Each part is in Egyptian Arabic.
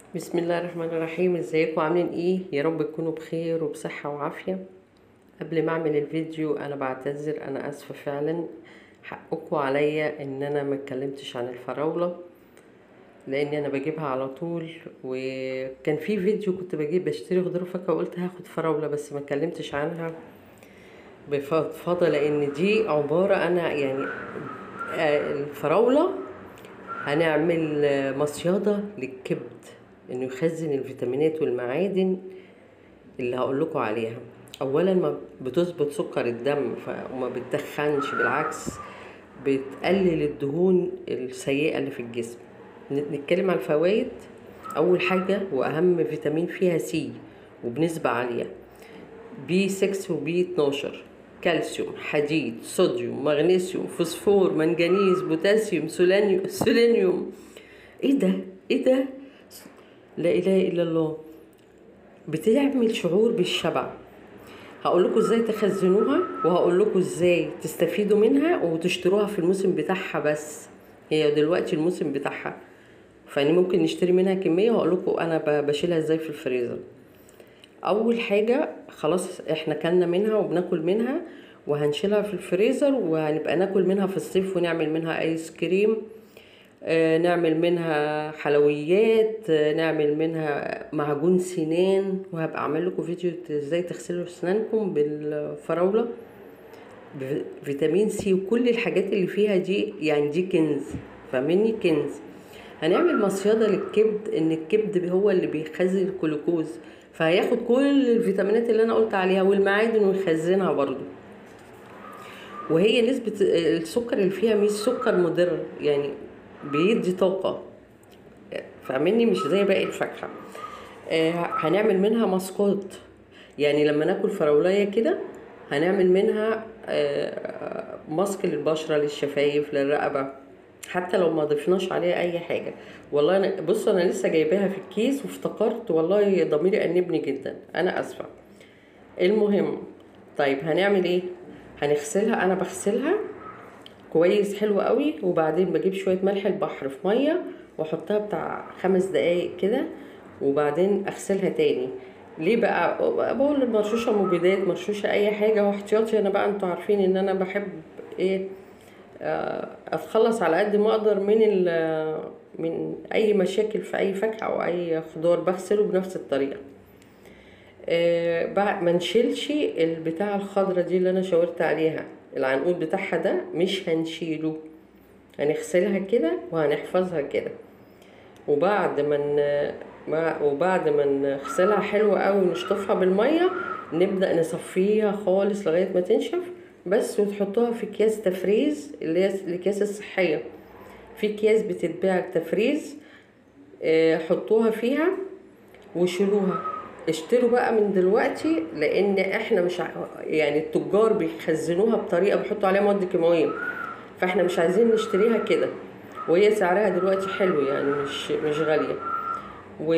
بسم الله الرحمن الرحيم ازيكم عاملين ايه يا رب تكونوا بخير وبصحة وعافية قبل ما اعمل الفيديو انا بعتذر انا اسفة فعلا حقكم عليا ان انا ما اتكلمتش عن الفراولة لان انا بجيبها على طول وكان في فيديو كنت بجيب بشتري خضار وفاكهة وقلت هاخد فراولة بس ما اتكلمتش عنها بفضفضة لان دي عبارة انا يعني الفراولة هنعمل مصيادة للكبد انه يخزن الفيتامينات والمعادن اللي هقول لكم عليها اولا ما بتظبط سكر الدم وما بتدخنش بالعكس بتقلل الدهون السيئة اللي في الجسم نتكلم عن الفوائد اول حاجة واهم فيتامين فيها سي وبنسبة عالية بي 6 وبي 12 كالسيوم حديد صوديوم مغنيسيوم فوسفور منجنيز بوتاسيوم سيلينيوم ايه ده ايه ده لا اله الا الله بتعمل شعور بالشبع هقول لكم ازاي تخزنوها وهقول لكم ازاي تستفيدوا منها وتشتروها في الموسم بتاعها بس هي دلوقتي الموسم بتاعها فاني ممكن نشتري منها كميه وهقول لكم انا بشيلها ازاي في الفريزر اول حاجه خلاص احنا كلنا منها وبناكل منها وهنشيلها في الفريزر وهنبقى ناكل منها في الصيف ونعمل منها ايس كريم آه نعمل منها حلويات آه نعمل منها معجون سنان وهبقى اعمل لكم فيديو ازاي تغسلوا اسنانكم بالفراوله بفيتامين سي وكل الحاجات اللي فيها دي يعني دي كنز فاهمني كنز هنعمل مصيده للكبد ان الكبد هو اللي بيخزن الجلوكوز فهياخد كل الفيتامينات اللي انا قلت عليها والمعادن ويخزنها برضو وهي نسبة السكر اللي فيها مش سكر مضر يعني بيدي طاقة فاهمني مش زي باقي الفاكهة آه هنعمل منها ماسكات يعني لما ناكل فراولاية كده هنعمل منها آه ماسك للبشرة للشفايف للرقبة حتى لو ما ضفناش عليها اي حاجه والله انا بص انا لسه جايباها في الكيس وافتكرت والله ضميري انبني جدا انا اسفه المهم طيب هنعمل ايه هنغسلها انا بغسلها كويس حلو قوي وبعدين بجيب شويه ملح البحر في ميه واحطها بتاع خمس دقايق كده وبعدين اغسلها تاني ليه بقى بقول المرشوشه مبيدات مرشوشه اي حاجه واحتياطي انا بقى انتوا عارفين ان انا بحب ايه اتخلص على قد ما اقدر من من اي مشاكل في اي فاكهه او اي خضار بغسله بنفس الطريقه أه ما نشيلش البتاع الخضره دي اللي انا شاورت عليها العنقود بتاعها ده مش هنشيله هنغسلها كده وهنحفظها كده وبعد ما وبعد ما نغسلها حلو قوي ونشطفها بالميه نبدا نصفيها خالص لغايه ما تنشف بس وتحطوها في اكياس تفريز اللي هي الاكياس الصحيه في اكياس بتتباع تفريز اه حطوها فيها وشيلوها اشتروا بقى من دلوقتي لان احنا مش يعني التجار بيخزنوها بطريقه بيحطوا عليها مواد كيماويه فاحنا مش عايزين نشتريها كده وهي سعرها دلوقتي حلو يعني مش مش غاليه و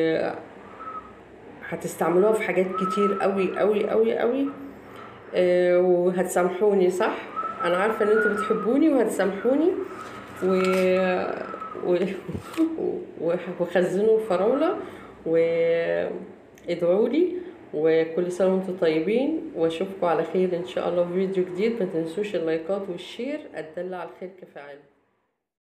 هتستعملوها في حاجات كتير قوي قوي قوي قوي أه وهتسامحوني صح انا عارفه ان انتوا بتحبوني وهتسامحوني و... و... وخزنوا الفراوله وادعوا لي وكل سنه وانتم طيبين واشوفكم على خير ان شاء الله في فيديو جديد ما تنسوش اللايكات والشير الدل على الخير كفاعله